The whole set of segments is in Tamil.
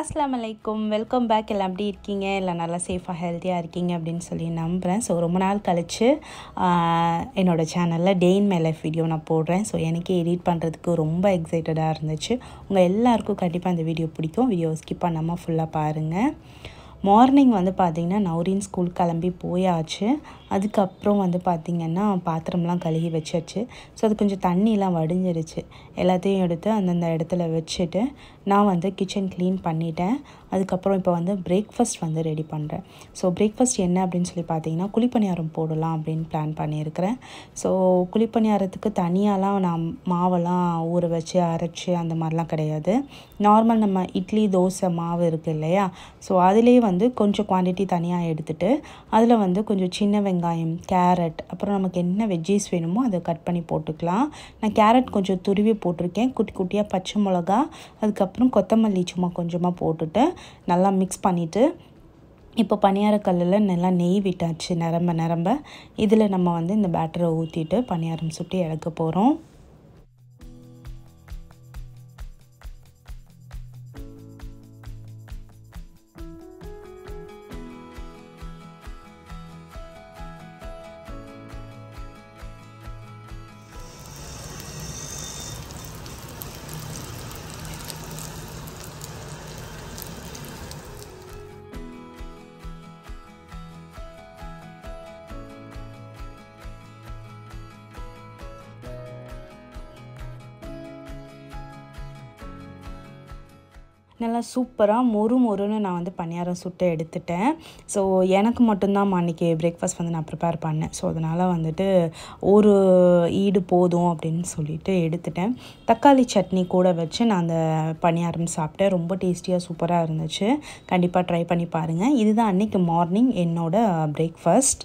அஸ்லாம் வலைக்கும் வெல்கம் பேக் எல்லாம் எப்படி இருக்கீங்க இல்லை நல்லா சேஃபாக ஹெல்த்தியாக இருக்கீங்க அப்படின்னு சொல்லி நம்புகிறேன் ஸோ ரொம்ப நாள் கழித்து என்னோடய சேனலில் day in my life video நான் போடுறேன் ஸோ எனக்கே எடிட் பண்ணுறதுக்கு ரொம்ப எக்ஸைட்டடாக இருந்துச்சு உங்கள் எல்லாருக்கும் கண்டிப்பாக இந்த வீடியோ பிடிக்கும் வீடியோ ஸ்கிப் பண்ணாமல் ஃபுல்லாக பாருங்கள் மார்னிங் வந்து பார்த்திங்கன்னா நௌரின் ஸ்கூல் கிளம்பி போயாச்சு அதுக்கப்புறம் வந்து பார்த்திங்கன்னா பாத்திரம்லாம் கழுகி வச்சாச்சு ஸோ அது கொஞ்சம் தண்ணிலாம் வடிஞ்சிருச்சு எல்லாத்தையும் எடுத்து அந்தந்த இடத்துல வச்சுட்டு நான் வந்து கிச்சன் க்ளீன் பண்ணிட்டேன் அதுக்கப்புறம் இப்போ வந்து பிரேக்ஃபாஸ்ட் வந்து ரெடி பண்ணுறேன் ஸோ பிரேக்ஃபாஸ்ட் என்ன அப்படின்னு சொல்லி பார்த்தீங்கன்னா குழிப்பணியாரம் போடலாம் அப்படின்னு பிளான் பண்ணியிருக்கிறேன் ஸோ குழிப்பணியாரத்துக்கு தனியாலாம் நான் மாவெல்லாம் ஊற வச்சு அரைச்சி அந்த மாதிரிலாம் கிடையாது நார்மல் நம்ம இட்லி தோசை மாவு இருக்குது இல்லையா ஸோ அதுலேயே வந்து கொஞ்சம் குவான்டிட்டி தனியாக எடுத்துகிட்டு அதில் வந்து கொஞ்சம் சின்ன வெங்காயம் கேரட் அப்புறம் நமக்கு என்ன வெஜ்ஜீஸ் வேணுமோ அதை கட் பண்ணி போட்டுக்கலாம் நான் கேரட் கொஞ்சம் துருவி போட்டிருக்கேன் குட்டி குட்டியாக பச்சை மிளகா அதுக்கப்புறம் கொத்தமல்லி சும்மா கொஞ்சமாக போட்டுட்டு நல்லா மிக்ஸ் பண்ணிவிட்டு இப்போ பணியாரக்கல்லில் நல்லா நெய் விட்டாச்சு நிரம்ப நிரம்ப இதில் நம்ம வந்து இந்த பேட்டரை ஊற்றிட்டு பணியாரம் சுட்டி இறக்க போகிறோம் நல்லா சூப்பராக மொறு மொறுன்னு நான் வந்து பணியாரம் சுட்டு எடுத்துட்டேன் ஸோ எனக்கு மட்டும்தான் அன்றைக்கி பிரேக்ஃபாஸ்ட் வந்து நான் ப்ரிப்பேர் பண்ணேன் ஸோ அதனால் வந்துட்டு ஒரு ஈடு போதும் அப்படின்னு சொல்லிட்டு எடுத்துட்டேன் தக்காளி சட்னி கூட வச்சு நான் அந்த பணியாரம் சாப்பிட்டேன் ரொம்ப டேஸ்டியாக சூப்பராக இருந்துச்சு கண்டிப்பாக ட்ரை பண்ணி பாருங்கள் இதுதான் அன்றைக்கி மார்னிங் என்னோடய பிரேக்ஃபாஸ்ட்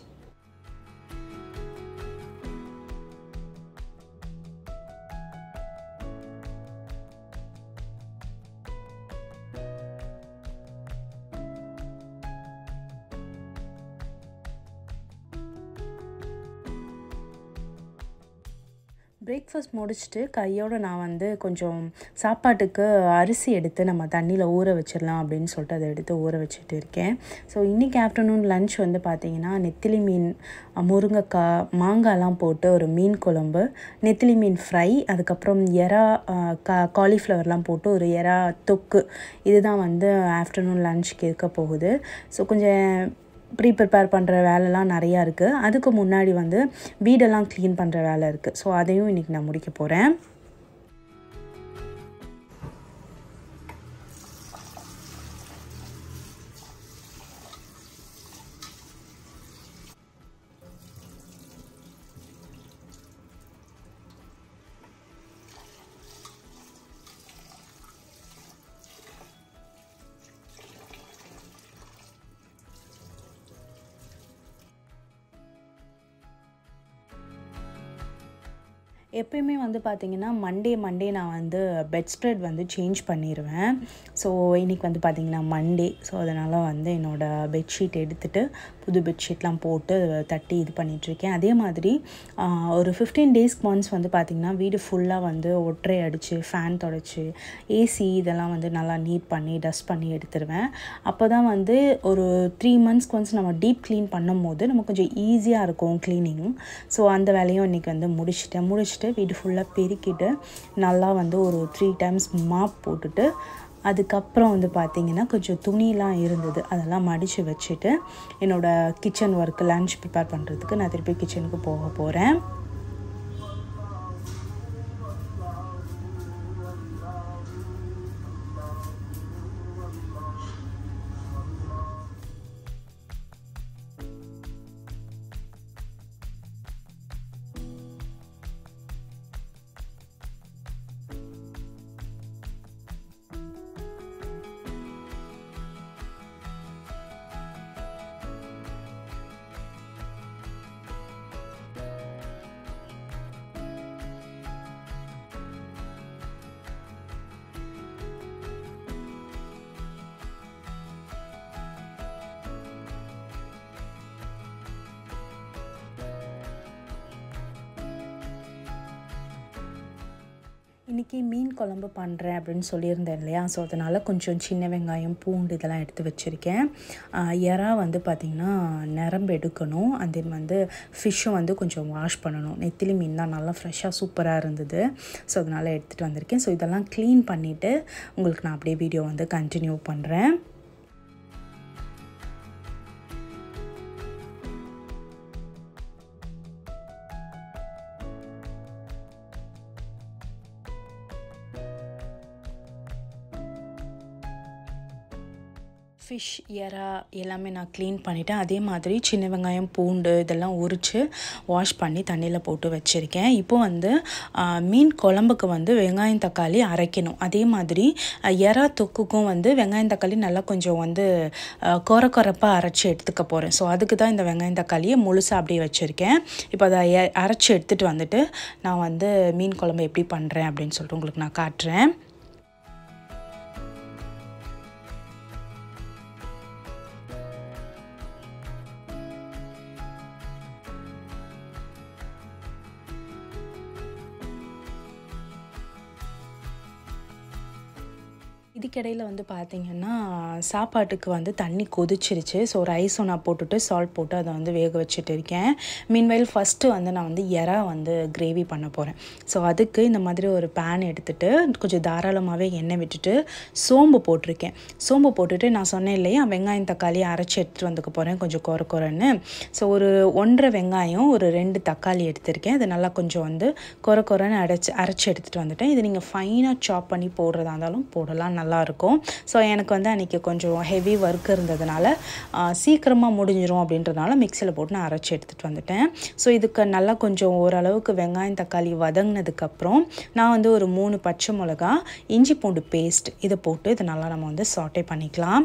பிரேக்ஃபாஸ்ட் முடிச்சுட்டு கையோடு நான் வந்து கொஞ்சம் சாப்பாட்டுக்கு அரிசி எடுத்து நம்ம தண்ணியில் ஊற வச்சிடலாம் அப்படின்னு சொல்லிட்டு அதை எடுத்து ஊற வச்சுட்டு இருக்கேன் ஸோ இன்றைக்கி ஆஃப்டர்நூன் லன்ச் வந்து பார்த்திங்கன்னா நெத்திலி மீன் முருங்கைக்காய் மாங்காய்லாம் போட்டு ஒரு மீன் குழம்பு நெத்திலி மீன் ஃப்ரை அதுக்கப்புறம் எறா கா காலிஃப்ளவர்லாம் போட்டு ஒரு எறா தொக்கு இதுதான் வந்து ஆஃப்டர்நூன் லன்ச்சுக்கு இருக்க போகுது ஸோ கொஞ்சம் ப்ரீ ப்ரிப்பேர் பண்ணுற வேலைலாம் நிறையா இருக்குது அதுக்கு முன்னாடி வந்து வீடெல்லாம் க்ளீன் பண்ணுற வேலை இருக்குது ஸோ அதையும் இன்றைக்கி நான் முடிக்க போகிறேன் எப்பயுமே வந்து பார்த்திங்கன்னா மண்டே மண்டே நான் வந்து பெட் ஸ்ப்ரெட் வந்து சேஞ்ச் பண்ணிடுவேன் ஸோ இன்றைக்கி வந்து பார்த்திங்கன்னா மண்டே ஸோ அதனால் வந்து என்னோடய பெட்ஷீட் எடுத்துகிட்டு புது பெட்ஷீட்லாம் போட்டு தட்டி இது பண்ணிகிட்ருக்கேன் அதே மாதிரி ஒரு ஃபிஃப்டீன் டேஸ்க்கு ஒன்ஸ் வந்து பார்த்திங்கன்னா வீடு ஃபுல்லாக வந்து ஒற்றை அடித்து ஃபேன் தொடச்சி ஏசி இதெல்லாம் வந்து நல்லா நீட் பண்ணி டஸ்ட் பண்ணி எடுத்துருவேன் அப்போ தான் வந்து ஒரு த்ரீ மந்த்ஸ்க்கு ஒன்ஸ் நம்ம டீப் க்ளீன் பண்ணும் போது நமக்கு கொஞ்சம் ஈஸியாக இருக்கும் க்ளீனிங் ஸோ அந்த வேலையும் இன்றைக்கி வந்து முடிச்சிட்டேன் முடிச்சுட்டு வீடு ஃபுல்லாக பெருக்கிட்டு நல்லா வந்து ஒரு த்ரீ டைம்ஸ் மாப் போட்டுட்டு அதுக்கப்புறம் வந்து பார்த்திங்கன்னா கொஞ்சம் துணிலாம் இருந்தது அதெல்லாம் மடித்து வச்சுட்டு என்னோடய கிச்சன் ஒர்க்கு லன்ச் ப்ரிப்பேர் பண்ணுறதுக்கு நான் திருப்பி கிச்சனுக்கு போக போகிறேன் இன்றைக்கி மீன் குழம்பு பண்ணுறேன் அப்படின்னு சொல்லியிருந்தேன் இல்லையா ஸோ அதனால் கொஞ்சம் சின்ன வெங்காயம் பூண்டு இதெல்லாம் எடுத்து வச்சுருக்கேன் இறா வந்து பார்த்திங்கன்னா நிரம்பு எடுக்கணும் அண்ட் தென் வந்து ஃபிஷ்ஷும் வந்து கொஞ்சம் வாஷ் பண்ணணும் நெத்திலி மீன் தான் நல்லா ஃப்ரெஷ்ஷாக சூப்பராக இருந்தது ஸோ அதனால் எடுத்துகிட்டு வந்திருக்கேன் ஸோ இதெல்லாம் க்ளீன் பண்ணிவிட்டு உங்களுக்கு நான் அப்படியே வீடியோ வந்து கண்டினியூ பண்ணுறேன் ஃபிஷ் எறா எல்லாமே நான் க்ளீன் பண்ணிவிட்டேன் அதே மாதிரி சின்ன வெங்காயம் பூண்டு இதெல்லாம் உரித்து வாஷ் பண்ணி தண்ணியில் போட்டு வச்சுருக்கேன் இப்போ வந்து மீன் குழம்புக்கு வந்து வெங்காயம் தக்காளி அரைக்கணும் அதே மாதிரி எறா தொக்குக்கும் வந்து வெங்காயம் தக்காளி நல்லா கொஞ்சம் வந்து குறை குறைப்பாக அரைச்சி எடுத்துக்க போகிறேன் ஸோ அதுக்கு தான் இந்த வெங்காயம் தக்காளியை முழுசாக அப்படியே வச்சுருக்கேன் இப்போ அதை அரைச்சி எடுத்துகிட்டு வந்துட்டு நான் வந்து மீன் குழம்பு எப்படி பண்ணுறேன் அப்படின்னு சொல்லிட்டு உங்களுக்கு நான் காட்டுறேன் இதுக்கிடையில் வந்து பார்த்திங்கன்னா சாப்பாட்டுக்கு வந்து தண்ணி கொதிச்சிருச்சு ஸோ ரைஸும் நான் போட்டுட்டு சால்ட் போட்டு அதை வந்து வேக வச்சுட்டு இருக்கேன் மீன்வெயில் ஃபஸ்ட்டு வந்து நான் வந்து எறா வந்து கிரேவி பண்ண போகிறேன் ஸோ அதுக்கு இந்த மாதிரி ஒரு பேன் எடுத்துகிட்டு கொஞ்சம் தாராளமாகவே எண்ணெய் விட்டுட்டு சோம்பு போட்டிருக்கேன் சோம்பு போட்டுட்டு நான் சொன்னேன் இல்லையா வெங்காயம் தக்காளி அரைச்சி எடுத்துகிட்டு வந்துக்க போகிறேன் கொஞ்சம் குறை குறைன்னு ஸோ ஒரு ஒன்றரை வெங்காயம் ஒரு ரெண்டு தக்காளி எடுத்திருக்கேன் இது நல்லா கொஞ்சம் வந்து குறை குறைன்னு அரைச்சி அரைச்சி எடுத்துகிட்டு வந்துட்டேன் இது நீங்கள் ஃபைனாக சாப் பண்ணி போடுறதா இருந்தாலும் போடலாம் நல்லாயிருக்கும் ஸோ எனக்கு வந்து அன்றைக்கி கொஞ்சம் ஹெவி ஒர்க் இருந்ததுனால சீக்கிரமாக முடிஞ்சிரும் அப்படின்றதுனால மிக்சியில் போட்டு நான் அரைச்சி எடுத்துகிட்டு வந்துட்டேன் ஸோ இதுக்கு நல்லா கொஞ்சம் ஓரளவுக்கு வெங்காயம் தக்காளி வதங்கினதுக்கப்புறம் நான் வந்து ஒரு மூணு பச்சை மிளகா இஞ்சி பூண்டு பேஸ்ட் இதை போட்டு இதை நல்லா நம்ம வந்து சாட்டே பண்ணிக்கலாம்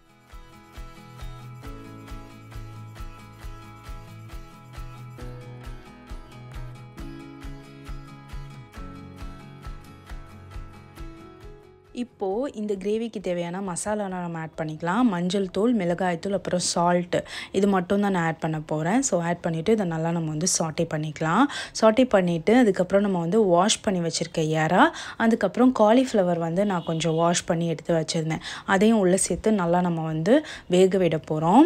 இப்போது இந்த கிரேவிக்கு தேவையான மசாலாலாம் நம்ம ஆட் பண்ணிக்கலாம் மஞ்சள் தூள் மிளகாய் தூள் அப்புறம் சால்ட்டு இது மட்டும் தான் நான் ஆட் பண்ண போகிறேன் ஸோ ஆட் பண்ணிவிட்டு இதை நல்லா நம்ம வந்து சாட்டே பண்ணிக்கலாம் சாட்டே பண்ணிவிட்டு அதுக்கப்புறம் நம்ம வந்து வாஷ் பண்ணி வச்சுருக்க ஏரா அதுக்கப்புறம் காலிஃப்ளவர் வந்து நான் கொஞ்சம் வாஷ் பண்ணி எடுத்து வச்சுருந்தேன் அதையும் உள்ளே சேர்த்து நல்லா நம்ம வந்து வேக விட போகிறோம்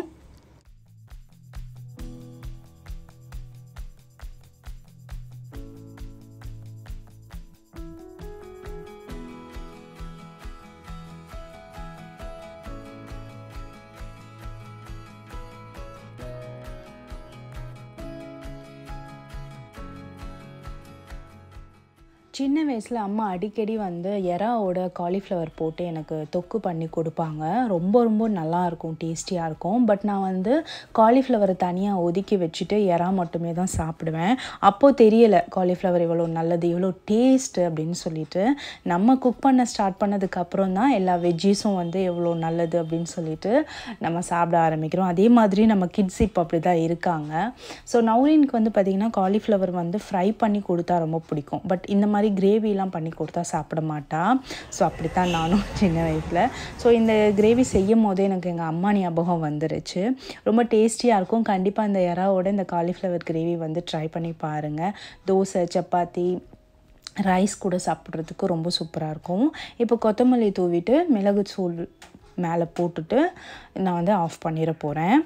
சின்ன வயசில் அம்மா அடிக்கடி வந்து எறாவோட காலிஃப்ளவர் போட்டு எனக்கு தொக்கு பண்ணி கொடுப்பாங்க ரொம்ப ரொம்ப நல்லாயிருக்கும் டேஸ்டியாக இருக்கும் பட் நான் வந்து காலிஃப்ளவரை தனியாக ஒதுக்கி வச்சுட்டு எறா மட்டுமே தான் சாப்பிடுவேன் அப்போது தெரியலை காலிஃப்ளவர் இவ்வளோ நல்லது இவ்வளோ டேஸ்ட்டு அப்படின்னு சொல்லிட்டு நம்ம குக் பண்ண ஸ்டார்ட் பண்ணதுக்கப்புறம் தான் எல்லா வெஜ்ஜீஸும் வந்து எவ்வளோ நல்லது அப்படின்னு சொல்லிட்டு நம்ம சாப்பிட ஆரம்பிக்கிறோம் அதே மாதிரி நம்ம கிட்ஸ் இப்போ அப்படி தான் இருக்காங்க ஸோ நௌரினுக்கு வந்து பார்த்திங்கன்னா காலிஃப்ளவர் வந்து ஃப்ரை பண்ணி கொடுத்தா ரொம்ப பிடிக்கும் பட் இந்த மாதிரி மாதிரி கிரேவிலாம் பண்ணி கொடுத்தா சாப்பிட மாட்டா ஸோ அப்படித்தான் நானும் சின்ன வயசில் ஸோ இந்த கிரேவி செய்யும் போதே எனக்கு எங்கள் அம்மா ஞாபகம் வந்துருச்சு ரொம்ப டேஸ்டியாக இருக்கும் கண்டிப்பாக இந்த இறாவோட இந்த காலிஃப்ளவர் கிரேவி வந்து ட்ரை பண்ணி பாருங்கள் தோசை சப்பாத்தி ரைஸ் கூட சாப்பிட்றதுக்கு ரொம்ப சூப்பராக இருக்கும் இப்போ கொத்தமல்லி தூவிட்டு மிளகு தூள் மேலே போட்டுட்டு நான் வந்து ஆஃப் பண்ணிட போகிறேன்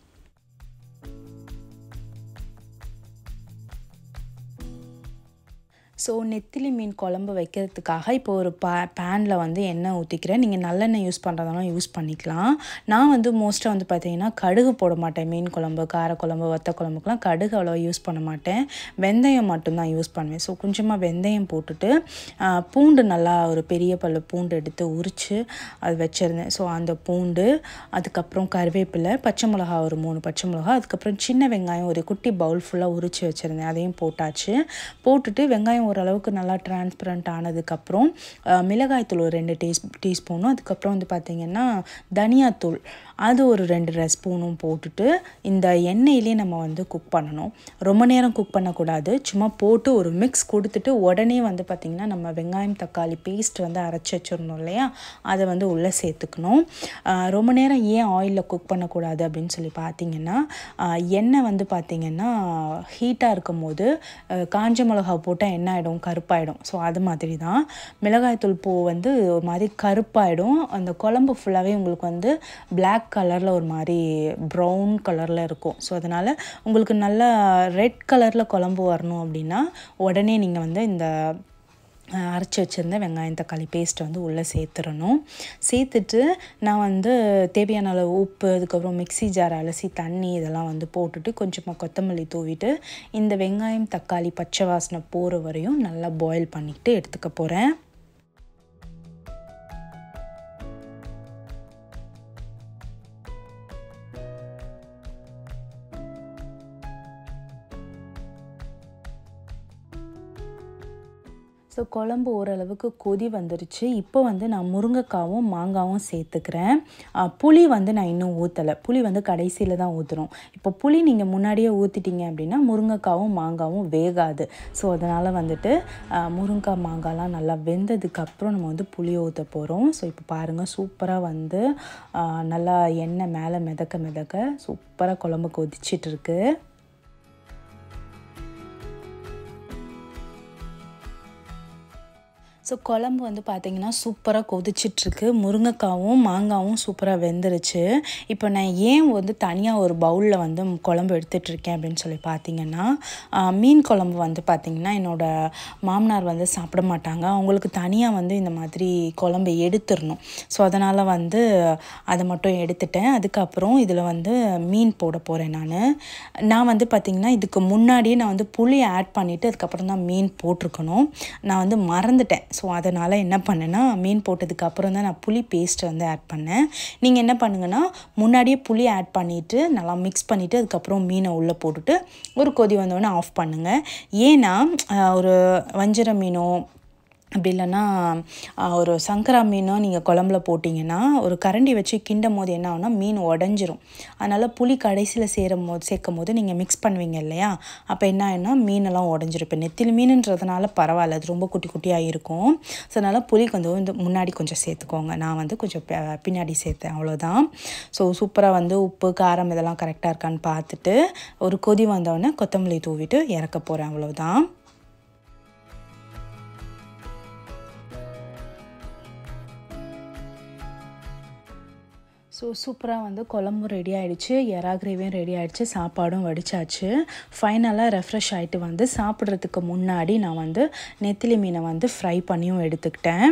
ஸோ நெத்திலி மீன் குழம்பு வைக்கிறதுக்காக இப்போ ஒரு பே பேனில் வந்து எண்ணெய் ஊற்றிக்கிறேன் நீங்கள் நல்லெண்ணெய் யூஸ் பண்ணுறதாலும் யூஸ் பண்ணிக்கலாம் நான் வந்து மோஸ்ட்டாக வந்து பார்த்தீங்கன்னா கடுகு போட மாட்டேன் மீன் குழம்பு காரக்குழம்பு வத்த குழம்புக்கெலாம் கடுகு அவ்வளோ யூஸ் பண்ண மாட்டேன் வெந்தயம் மட்டும்தான் யூஸ் பண்ணுவேன் ஸோ கொஞ்சமாக வெந்தயம் போட்டுட்டு பூண்டு நல்லா ஒரு பெரிய பல்லு பூண்டு எடுத்து உரித்து அது வச்சுருந்தேன் ஸோ அந்த பூண்டு அதுக்கப்புறம் கருவேப்பிலை பச்சை மிளகா ஒரு மூணு பச்சை மிளகா அதுக்கப்புறம் சின்ன வெங்காயம் ஒரு குட்டி பவுல் ஃபுல்லாக உரித்து வச்சுருந்தேன் அதையும் போட்டாச்சு போட்டுட்டு வெங்காயம் ஓரளவுக்கு நல்லா டிரான்ஸ்பரண்ட் ஆனதுக்கப்புறம் மிளகாய்த்தூள் ஒரு ரெண்டு டீஸ் டீஸ்பூனும் அதுக்கப்புறம் வந்து பார்த்திங்கன்னா தனியாத்தூள் அது ஒரு ரெண்டு ஸ்பூனும் போட்டுட்டு இந்த எண்ணெயிலே நம்ம வந்து குக் பண்ணணும் ரொம்ப நேரம் குக் பண்ணக்கூடாது சும்மா போட்டு ஒரு மிக்ஸ் கொடுத்துட்டு உடனே வந்து பார்த்திங்கன்னா நம்ம வெங்காயம் தக்காளி பேஸ்ட் வந்து அரைச்சி வச்சிடணும் இல்லையா அதை வந்து உள்ளே சேர்த்துக்கணும் ரொம்ப நேரம் ஏன் ஆயிலில் குக் பண்ணக்கூடாது அப்படின்னு சொல்லி பார்த்தீங்கன்னா எண்ணெய் வந்து பார்த்திங்கன்னா ஹீட்டாக இருக்கும் போது காஞ்ச மிளகா போட்டால் என்ன ஆகிடும் கருப்பாயிடும் ஸோ அது மாதிரி தான் மிளகாய்த்தூள் பூ வந்து ஒரு மாதிரி கருப்பாயிடும் அந்த குழம்பு ஃபுல்லாகவே உங்களுக்கு வந்து பிளாக் கலரில் ஒரு மாதிரி ப்ரௌன் கலரில் இருக்கும் ஸோ அதனால் உங்களுக்கு நல்லா ரெட் கலரில் குழம்பு வரணும் அப்படின்னா உடனே நீங்கள் வந்து இந்த அரைச்சி வச்சுருந்த வெங்காயம் தக்காளி பேஸ்ட்டை வந்து உள்ளே சேர்த்துடணும் சேர்த்துட்டு நான் வந்து தேவையான அளவு உப்பு அதுக்கப்புறம் மிக்சி ஜார் அலசி தண்ணி இதெல்லாம் வந்து போட்டுட்டு கொஞ்சமாக கொத்தமல்லி தூவிட்டு இந்த வெங்காயம் தக்காளி பச்சை வாசனை போகிற வரையும் நல்லா பாயில் பண்ணிக்கிட்டு எடுத்துக்க போகிறேன் ஸோ குழம்பு ஓரளவுக்கு கொதி வந்துருச்சு இப்போ வந்து நான் முருங்கைக்காவும் மாங்காவும் சேர்த்துக்கிறேன் புளி வந்து நான் இன்னும் ஊற்றலை புளி வந்து கடைசியில் தான் ஊற்றுறோம் இப்போ புளி நீங்கள் முன்னாடியே ஊற்றிட்டீங்க அப்படின்னா முருங்கைக்காவும் மாங்காவும் வேகாது ஸோ அதனால் வந்துட்டு முருங்கைக்காய் மாங்காய்லாம் நல்லா வெந்ததுக்கப்புறம் நம்ம வந்து புளி ஊற்ற போகிறோம் ஸோ இப்போ பாருங்கள் சூப்பராக வந்து நல்லா எண்ணெய் மேலே மிதக்க மிதக்க சூப்பராக குழம்பு கொதிச்சிட்ருக்கு ஸோ குழம்பு வந்து பார்த்திங்கன்னா சூப்பராக கொதிச்சிட்ருக்கு முருங்கைக்காவும் மாங்காவும் சூப்பராக வெந்துருச்சு இப்போ நான் ஏன் வந்து தனியாக ஒரு பவுலில் வந்து குழம்பு எடுத்துகிட்ருக்கேன் அப்படின்னு சொல்லி பார்த்தீங்கன்னா மீன் குழம்பு வந்து பார்த்திங்கன்னா என்னோடய மாமனார் வந்து சாப்பிட மாட்டாங்க அவங்களுக்கு தனியாக வந்து இந்த மாதிரி குழம்பு எடுத்துடணும் ஸோ அதனால் வந்து அதை மட்டும் எடுத்துட்டேன் அதுக்கப்புறம் இதில் வந்து மீன் போட போகிறேன் நான் நான் வந்து பார்த்திங்கன்னா இதுக்கு முன்னாடியே நான் வந்து புளி ஆட் பண்ணிவிட்டு அதுக்கப்புறம் தான் மீன் போட்டிருக்கணும் நான் வந்து மறந்துட்டேன் ஸோ அதனால் என்ன பண்ணேன்னா மீன் போட்டதுக்கு அப்புறம் தான் நான் புளி பேஸ்ட்டை வந்து ஆட் பண்ணேன் நீங்கள் என்ன பண்ணுங்கன்னா முன்னாடியே புளி ஆட் பண்ணிவிட்டு நல்லா மிக்ஸ் பண்ணிவிட்டு அதுக்கப்புறம் மீனை உள்ளே போட்டுட்டு ஒரு கொதி வந்தோடனே ஆஃப் பண்ணுங்கள் ஏன்னா ஒரு வஞ்சர மீனோ அப்படி இல்லைன்னா ஒரு சங்கரா மீனோ நீங்கள் குழம்புல போட்டிங்கன்னா ஒரு கரண்டி வச்சு கிண்டும் போது என்ன ஆகுனா மீன் உடஞ்சிரும் அதனால் புளி கடைசியில் சேரும் போது சேர்க்கும் போது நீங்கள் மிக்ஸ் பண்ணுவீங்க இல்லையா அப்போ என்ன ஆகுனா மீனெல்லாம் உடஞ்சிரும் இப்போ நெத்திலி மீனுன்றதுனால பரவாயில்ல அது ரொம்ப குட்டி குட்டியாக இருக்கும் ஸோ அதனால் புளி கொஞ்சம் வந்து முன்னாடி கொஞ்சம் சேர்த்துக்கோங்க நான் வந்து கொஞ்சம் பின்னாடி சேர்த்தேன் அவ்வளோதான் ஸோ சூப்பராக வந்து உப்பு காரம் இதெல்லாம் கரெக்டாக இருக்கான்னு பார்த்துட்டு ஒரு கொதி வந்தோடனே கொத்தமல்லி தூவிட்டு இறக்க போகிறேன் அவ்வளோதான் ஸோ சூப்பராக வந்து குழம்பும் ரெடி ஆகிடுச்சு எறா கிரேவியும் ரெடி ஆகிடுச்சு சாப்பாடும் வடித்தாச்சு ஃபைனலாக ரெஃப்ரெஷ் ஆகிட்டு வந்து சாப்பிட்றதுக்கு முன்னாடி நான் வந்து நெத்திலி மீனை வந்து ஃப்ரை பண்ணியும் எடுத்துக்கிட்டேன்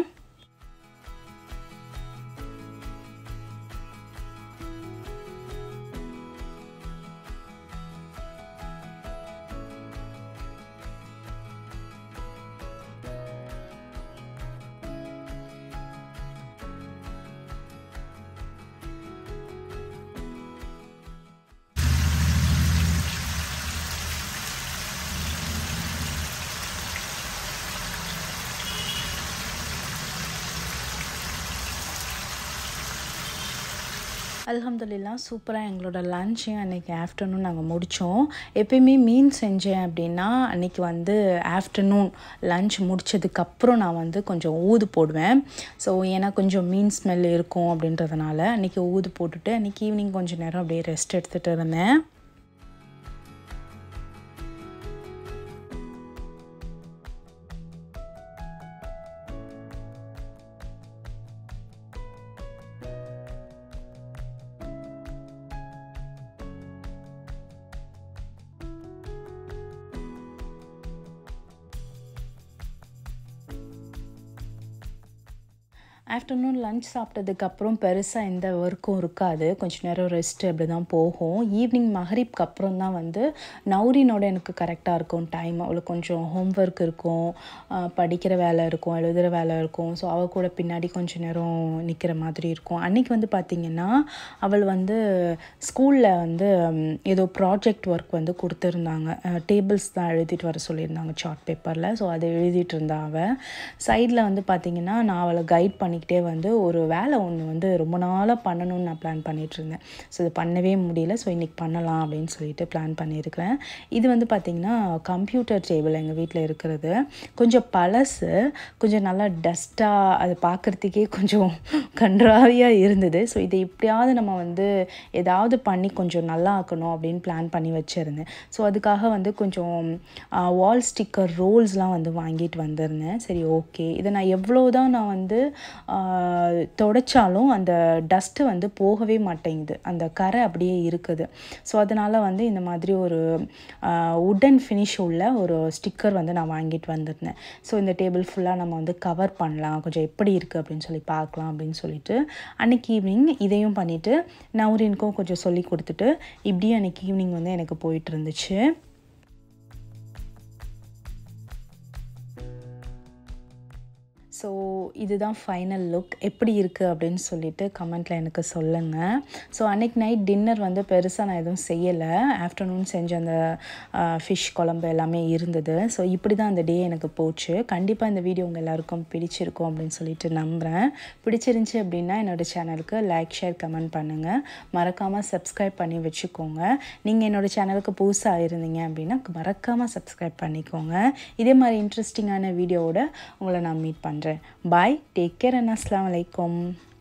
அல்ஹம்துலில்லா சூப்பராக எங்களோட லன்ச்சையும் அன்றைக்கி ஆஃப்டர்நூன் நாங்கள் முடித்தோம் எப்பயுமே மீன் செஞ்சேன் அப்படின்னா அன்றைக்கி வந்து ஆஃப்டர்நூன் லன்ச் முடித்ததுக்கப்புறம் நான் வந்து கொஞ்சம் ஊது போடுவேன் ஸோ ஏன்னா கொஞ்சம் மீன் ஸ்மெல் இருக்கும் அப்படின்றதுனால அன்றைக்கி ஊது போட்டுட்டு அன்றைக்கி ஈவினிங் கொஞ்சம் நேரம் அப்படியே ரெஸ்ட் எடுத்துகிட்டு இருந்தேன் ஆஃப்டர்நூன் லன்ச் சாப்பிட்டதுக்கப்புறம் பெருசாக எந்த ஒர்க்கும் இருக்காது கொஞ்சம் நேரம் ரெஸ்ட்டு அப்படி தான் போகும் ஈவினிங் மஹரிப்க்கு அப்புறம் தான் வந்து நௌரினோட எனக்கு கரெக்டாக இருக்கும் டைம் அவளுக்கு கொஞ்சம் ஹோம்ஒர்க் இருக்கும் படிக்கிற வேலை இருக்கும் எழுதுகிற வேலை இருக்கும் ஸோ அவள் கூட பின்னாடி கொஞ்சம் நேரம் நிற்கிற மாதிரி இருக்கும் அன்றைக்கி வந்து பார்த்திங்கன்னா அவள் வந்து ஸ்கூலில் வந்து ஏதோ ப்ராஜெக்ட் ஒர்க் வந்து கொடுத்துருந்தாங்க டேபிள்ஸ் தான் எழுதிட்டு வர சொல்லியிருந்தாங்க சார்ட் பேப்பரில் ஸோ அதை எழுதிட்டு இருந்தா அவள் சைடில் வந்து பார்த்திங்கன்னா நான் அவளை கைட் பண்ணி பண்ணிக்கிட்டே வந்து ஒரு வேலை ஒன்று வந்து ரொம்ப நாளாக பண்ணணும்னு நான் பிளான் பண்ணிகிட்டு இருந்தேன் ஸோ இது பண்ணவே முடியல ஸோ இன்றைக்கி பண்ணலாம் அப்படின்னு சொல்லிட்டு பிளான் பண்ணியிருக்கிறேன் இது வந்து பார்த்திங்கன்னா கம்ப்யூட்டர் டேபிள் எங்கள் வீட்டில் இருக்கிறது கொஞ்சம் பழசு கொஞ்சம் நல்லா டஸ்ட்டாக அது பார்க்குறதுக்கே கொஞ்சம் கன்றாவியாக இருந்தது ஸோ இதை எப்படியாவது நம்ம வந்து ஏதாவது பண்ணி கொஞ்சம் நல்லா ஆக்கணும் அப்படின்னு பிளான் பண்ணி வச்சுருந்தேன் ஸோ அதுக்காக வந்து கொஞ்சம் வால் ஸ்டிக்கர் ரோல்ஸ்லாம் வந்து வாங்கிட்டு வந்திருந்தேன் சரி ஓகே இதை நான் எவ்வளோ தான் நான் வந்து தொடச்சாலும் அந்த டஸ்ட்டு வந்து போகவே மாட்டேங்குது அந்த கரை அப்படியே இருக்குது ஸோ அதனால் வந்து இந்த மாதிரி ஒரு உடன் ஃபினிஷ் உள்ள ஒரு ஸ்டிக்கர் வந்து நான் வாங்கிட்டு வந்திருந்தேன் ஸோ இந்த டேபிள் ஃபுல்லாக நம்ம வந்து கவர் பண்ணலாம் கொஞ்சம் எப்படி இருக்குது அப்படின்னு சொல்லி பார்க்கலாம் அப்படின்னு சொல்லிட்டு அன்றைக்கி ஈவினிங் இதையும் பண்ணிவிட்டு நவுரினுக்கும் கொஞ்சம் சொல்லி கொடுத்துட்டு இப்படியும் அன்றைக்கி ஈவினிங் வந்து எனக்கு போயிட்டு இருந்துச்சு ஸோ இதுதான் ஃபைனல் லுக் எப்படி இருக்குது அப்படின்னு சொல்லிட்டு கமெண்ட்டில் எனக்கு சொல்லுங்கள் ஸோ அன்றைக்கி நைட் டின்னர் வந்து பெருசாக நான் எதுவும் செய்யலை ஆஃப்டர்நூன் செஞ்ச அந்த ஃபிஷ் குழம்பு எல்லாமே இருந்தது ஸோ இப்படி தான் அந்த டே எனக்கு போச்சு கண்டிப்பாக இந்த வீடியோ உங்கள் எல்லாருக்கும் பிடிச்சிருக்கும் அப்படின்னு சொல்லிட்டு நம்புகிறேன் பிடிச்சிருந்துச்சி அப்படின்னா என்னோடய சேனலுக்கு லைக் ஷேர் கமெண்ட் பண்ணுங்கள் மறக்காமல் சப்ஸ்கிரைப் பண்ணி வச்சுக்கோங்க நீங்கள் என்னோடய சேனலுக்கு புதுசாக இருந்தீங்க அப்படின்னா மறக்காமல் சப்ஸ்கிரைப் பண்ணிக்கோங்க இதே மாதிரி இன்ட்ரெஸ்டிங்கான வீடியோவோட உங்களை நான் மீட் பண்ணுறேன் பாய் டேக் கேர் அண்ட் அஸ்லாம் வலைக்கம்